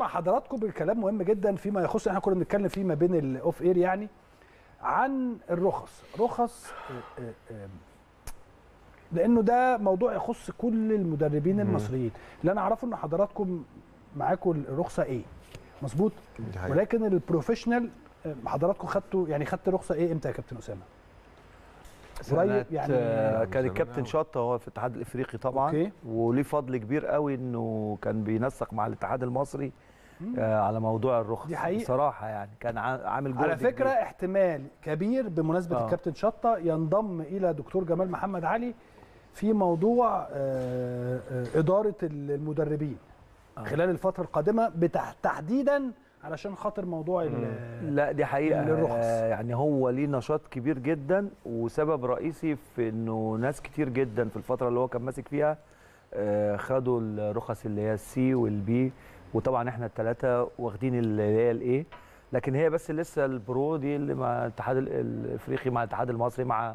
مع حضراتكم بكلام مهم جدا فيما يخص احنا كنا بنتكلم فيه ما بين الاوف اير يعني عن الرخص رخص آه، آه، آه، لانه ده موضوع يخص كل المدربين المصريين اللي انا اعرفه ان حضراتكم معاكم الرخصه ايه مظبوط دي حقيقة. ولكن البروفيشنال آه، حضراتكم خدتوا يعني خدت رخصه ايه امتى يا كابتن اسامه قريب يعني آه، كان زمان الكابتن أوي. شطه هو في الاتحاد الافريقي طبعا أوكي. وليه فضل كبير قوي انه كان بينسق مع الاتحاد المصري آه على موضوع الرخص دي حقيقة. بصراحه يعني كان عا- عامل جهد على فكره كبير. احتمال كبير بمناسبه آه. الكابتن شطه ينضم الى دكتور جمال محمد علي في موضوع آه، آه، اداره المدربين خلال الفتره القادمه بتح- تحديدا علشان خاطر موضوع ال- لا دي حقيقه للرخص. آه يعني هو ليه نشاط كبير جدا وسبب رئيسي في انه ناس كتير جدا في الفتره اللي هو كان ماسك فيها آه خدوا الرخص اللي هي السي والبي وطبعا احنا الثلاثه واخدين اللي هي الايه لكن هي بس لسه البرو دي اللي مع الاتحاد ال- الافريقي مع الاتحاد المصري مع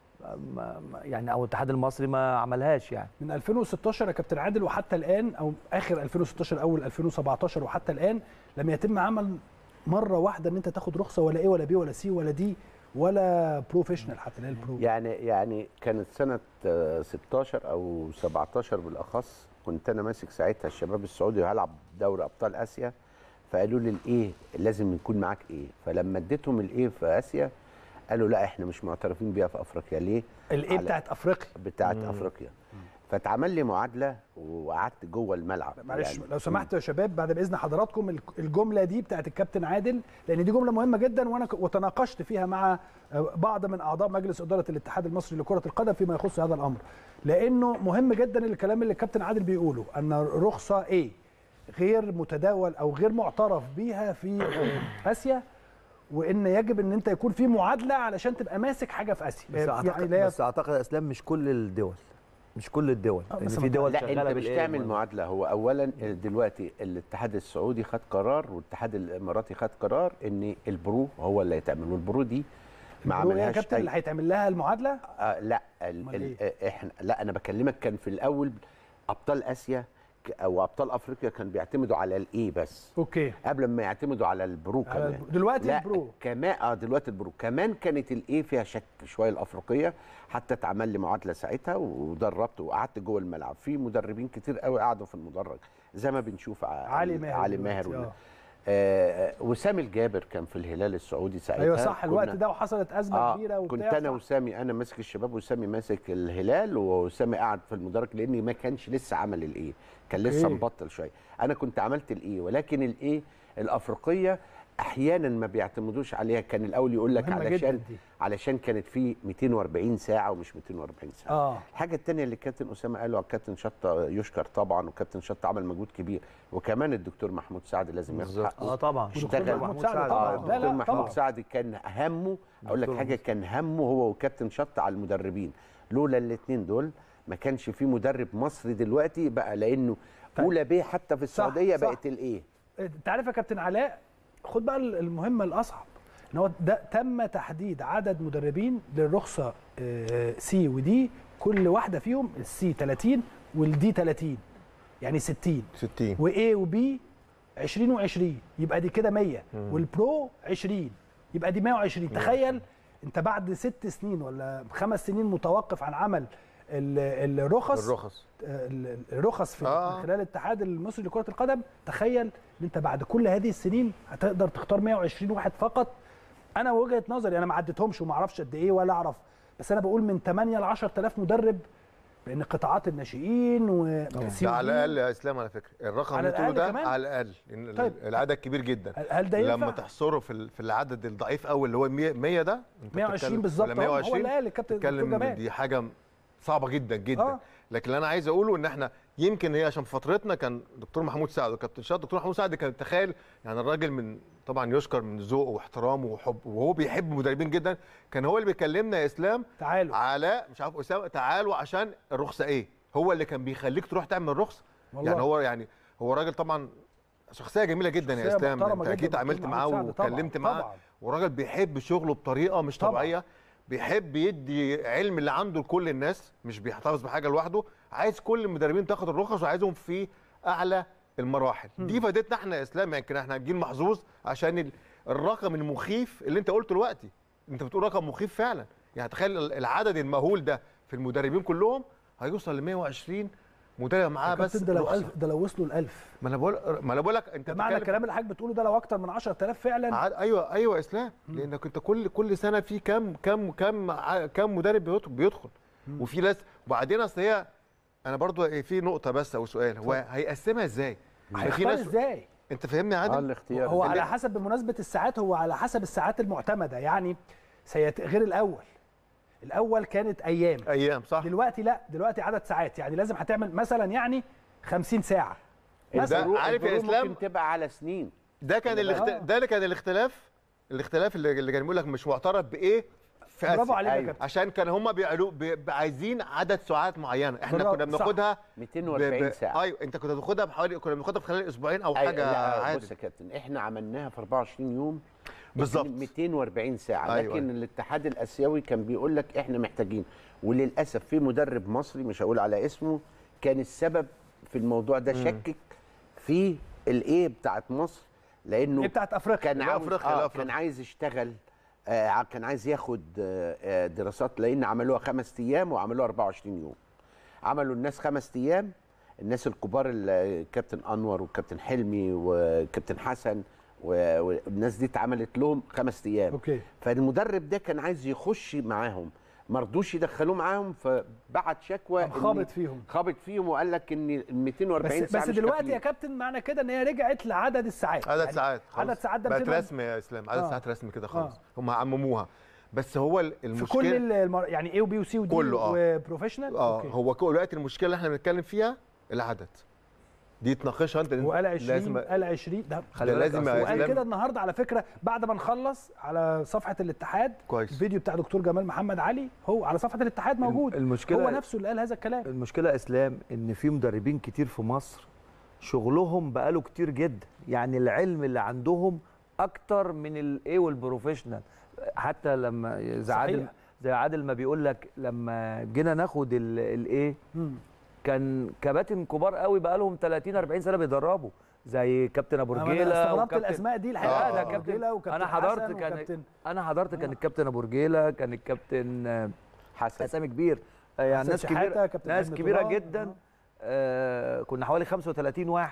ما- ما- يعني او الاتحاد المصري ما عملهاش يعني من 2016 يا كابتن عادل وحتى الان او اخر 2016 اول 2017 وحتى الان لم يتم عمل مره واحده ان انت تاخد رخصه ولا ايه ولا بي ولا سي ولا دي ولا بروفيشنال حتى اللي هي البرو يعني يعني كانت سنه آه، 16 او 17 بالاخص كنت انا ماسك ساعتها الشباب السعودي وهلعب دوري ابطال اسيا فقالوا لي الايه لازم يكون معاك ايه فلما اديتهم الايه في اسيا قالوا لا احنا مش معترفين بيها في افريقيا ليه الايه على- بتاعت افريقيا بتاعت افريقيا فاتعمل لي معادله وقعدت جوه الملعب معلش يعني لو سمحت يا شباب بعد باذن حضراتكم الك- الجمله دي بتاعت الكابتن عادل لان دي جمله مهمه جدا وانا ك- وتناقشت فيها مع آه، بعض من اعضاء مجلس اداره الاتحاد المصري لكره القدم فيما يخص هذا الامر لانه مهم جدا الكلام اللي الكابتن عادل بيقوله ان الرخصه ايه غير متداول او غير معترف بيها في آه، اسيا وان يجب ان انت يكون في معادله علشان تبقى ماسك حاجه في اسيا بس اعتقد لا بس اعتقد يا اسلام مش كل الدول مش كل الدول آه، لان بس في ما- دول لا شغاله انت مش بالإيه تعمل المهم. معادله هو اولا دلوقتي الاتحاد السعودي خد قرار والاتحاد الاماراتي خد قرار ان البرو هو اللي هيتعمل والبرو دي ما البرو إيه يا عملهاش كابتن اللي هيتعمل لها المعادله آه لا ال أمال ال آه، احنا لا انا بكلمك كان في الاول ابطال اسيا ك- او ابطال افريقيا كان بيعتمدوا على الايه بس اوكي قبل ما يعتمدوا على البرو على كمان البرو. دلوقتي لا البرو. كمان اه دلوقتي البرو كمان كانت الايه فيها شك شويه الافريقيه حتى اتعمل لي معادله ساعتها ودربت وقعدت جوه الملعب في مدربين كتير قوي قعدوا في المدرج زي ما بنشوف ع- علي ماهر علي دلوقتي، ماهر آه. وال- آه، آه، وسام الجابر كان في الهلال السعودي ساعتها ايوه صح الوقت كنا- ده وحصلت ازمه كبيره وبتاع كنت انا صح. وسامي انا ماسك الشباب وسامي ماسك الهلال وسامي قاعد في المدرج لاني ما كانش لسه عمل الايه كان لسه أوكي. مبطل شويه انا كنت عملت الايه ولكن الايه الافريقيه احيانا ما بيعتمدوش عليها كان الاول يقول لك مهمة جداً علشان دي. علشان كانت في 240 ساعه ومش 240 ساعه اه الحاجه الثانيه اللي الكابتن اسامه قاله على الكابتن شطه يشكر طبعا والكابتن شطه عمل مجهود كبير وكمان الدكتور محمود سعد لازم ياخد بالظبط. حقه اه طبعا ودكتور اشتغل محمود سعد طبعا اه لا الدكتور لا محمود طبعا سعد كان همه اقول لك دكتور حاجه كان همه هو وكابتن شط على المدربين لولا الاثنين دول ما كانش في مدرب مصري دلوقتي بقى لانه طيب. اولى بيه حتى في السعوديه صح. بقت الايه انت عارف يا كابتن علاء خد بقى المهمه الاصعب ان هو ده تم تحديد عدد مدربين للرخصه آه، سي ودي كل واحده فيهم السي 30 والدي 30 يعني 60 60 واي وبي 20 و20 يبقى دي كده 100 والبرو 20 يبقى دي 120 تخيل انت بعد ست سنين ولا خمس سنين متوقف عن عمل ال- الرخص الرخص ال- الرخص في آه. من خلال الاتحاد المصري لكره القدم تخيل ان انت بعد كل هذه السنين هتقدر تختار 120 واحد فقط انا وجهه نظري انا ما عديتهمش وما اعرفش قد ايه ولا اعرف بس انا بقول من 8 ل 10000 مدرب لان قطاعات الناشئين و ده على الاقل يا اسلام على فكره الرقم على اللي تقوله الأقل ده كمان؟ على الاقل لأن طيب. العدد كبير جدا هل ده ينفع؟ لما تحصره في ال- في العدد الضعيف قوي اللي هو 100 100 ده انت 120 بتتكلم- بالظبط ولا أهو، هو 120 اللي قال الكابتن الدكتور بتتكلم جمال. إن دي حاجه صعبه جدا جدا آه. لكن اللي انا عايز اقوله ان احنا يمكن هي عشان في فترتنا كان دكتور محمود سعد وكابتن شاد دكتور محمود سعد كان تخيل يعني الراجل من طبعا يشكر من ذوقه واحترامه وحب وهو بيحب المدربين جدا كان هو اللي بيكلمنا يا اسلام تعالوا على مش عارف اسامه تعالوا عشان الرخصه ايه هو اللي كان بيخليك تروح تعمل رخصه والله. يعني هو يعني هو راجل طبعا شخصيه جميله جدا يا شخصية اسلام محترمة انت جداً اكيد دكتور عملت محمود معاه سعد طبعاً، واتكلمت معاه طبعاً. وراجل بيحب شغله بطريقه مش طبعاً. طبيعيه بيحب يدي علم اللي عنده لكل الناس مش بيحتفظ بحاجه لوحده عايز كل المدربين تاخد الرخص وعايزهم في اعلى المراحل دي فادتنا احنا يا اسلام يمكن احنا جيل محظوظ عشان ال- الرقم المخيف اللي انت قلته دلوقتي انت بتقول رقم مخيف فعلا يعني تخيل ال- العدد المهول ده في المدربين كلهم هيوصل ل 120 مدرب معاه بس بس ده لو رخصة. ألف ده لو وصلوا ل 1000 ما انا بقول ما انا بقول لك انت ده معنى بتتكلم- الكلام اللي حضرتك بتقوله ده لو اكتر من 10000 فعلا عاد ايوه ايوه يا اسلام لانك انت كل كل سنه في كام كام كام ع- كام مدرب بيدخل, بيدخل. وفي ناس وبعدين اصل هي انا برضو إيه، في نقطه بس او سؤال هو هيقسمها ازاي؟ في هيختار ناس ازاي انت فاهمني يا اه عادل؟ الاختيار هو ده. على حسب بمناسبه الساعات هو على حسب الساعات المعتمده يعني سيت... غير الاول الاول كانت ايام ايام صح دلوقتي لا دلوقتي عدد ساعات يعني لازم هتعمل مثلا يعني 50 ساعه ده مثلا البرو- عارف يا البرو إسلام؟ ممكن تبقى على سنين ده كان آه. الاخت... ده اللي كان الاختلاف الاختلاف اللي, اللي كان بيقول لك مش معترف بايه في برافو آسيا. عليك يا أيوة. كابتن عشان كان هم بيعلو بي... بي- عايزين عدد ساعات معينه احنا برافو، كنا صح. بناخدها 240 ساعه ايوه انت كنت بتاخدها بحوالي كنا بناخدها في خلال اسبوعين او أي- حاجه لا، عادي بص يا كابتن احنا عملناها في 24 يوم بالظبط. 240 ساعه أيوة. لكن الاتحاد الاسيوي كان بيقول لك احنا محتاجين وللاسف في مدرب مصري مش هقول على اسمه كان السبب في الموضوع ده شكك في الايه بتاعت مصر لانه ايه بتاعت افريقيا كان عاوز أفريقيا، آه لا، كان أفريقيا. عايز يشتغل آه كان عايز ياخد آه آه، دراسات لان عملوها خمس ايام وعملوها 24 يوم عملوا الناس خمس ايام الناس الكبار الكابتن انور والكابتن حلمي وكابتن حسن و- والناس دي اتعملت لهم خمس ايام اوكي فالمدرب ده كان عايز يخش معاهم ما رضوش يدخلوه معاهم فبعت شكوى قام إن- خابط فيهم. خابط فيهم وقال لك ان ال 240 بس ساعه بس مش دلوقتي كافيين. يا كابتن معنى كده ان هي رجعت لعدد الساعات عدد يعني ساعات عدد خلاص. ساعات ده بقت 200 رسمي يا اسلام عدد آه. ساعات رسمي كده آه. خلاص هم عمموها بس هو ال- في المشكله كل المر... يعني اي وبي وسي ودي كله، آه. وبروفيشنال اه هو كل دلوقتي المشكله اللي احنا بنتكلم فيها العدد دي تناقشها انت وقال 20 لازم قال 20 ده ده لازم يا وقال إسلام. كده النهارده على فكره بعد ما نخلص على صفحه الاتحاد كويس. الفيديو بتاع دكتور جمال محمد علي هو على صفحه الاتحاد موجود المشكلة- هو نفسه اللي قال هذا الكلام المشكله اسلام ان في مدربين كتير في مصر شغلهم بقاله كتير جدا يعني العلم اللي عندهم اكتر من الايه والبروفيشنال حتى لما زي صحيح. عادل زي عادل ما بيقول لك لما جينا ناخد الايه مم. كان كباتن كبار قوي بقى لهم 30 40 سنه بيدربوا زي كابتن ابو أنا رجيله استغربت وكابتن- الاسماء دي لا الحقيقه ده أبو كابتن رجيلة وكابتن انا حضرت حسن كان وكابتن- انا حضرت كان الكابتن ابو رجيله كان الكابتن آه، حسن اسامي كبير آه، يعني حسن ناس شحاتة، كبيره كابتن ناس حلمي كبيره طلال. جدا آه. آه كنا حوالي 35 واحد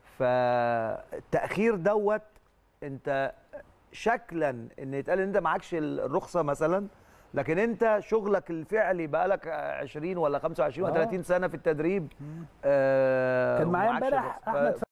فالتاخير دوت انت شكلا ان يتقال ان انت معكش الرخصه مثلا لكن انت شغلك الفعلي بقالك 20 ولا 25 ولا آه. 30 سنه في التدريب آه كان معايا ومعكش امبارح الرخصة. احمد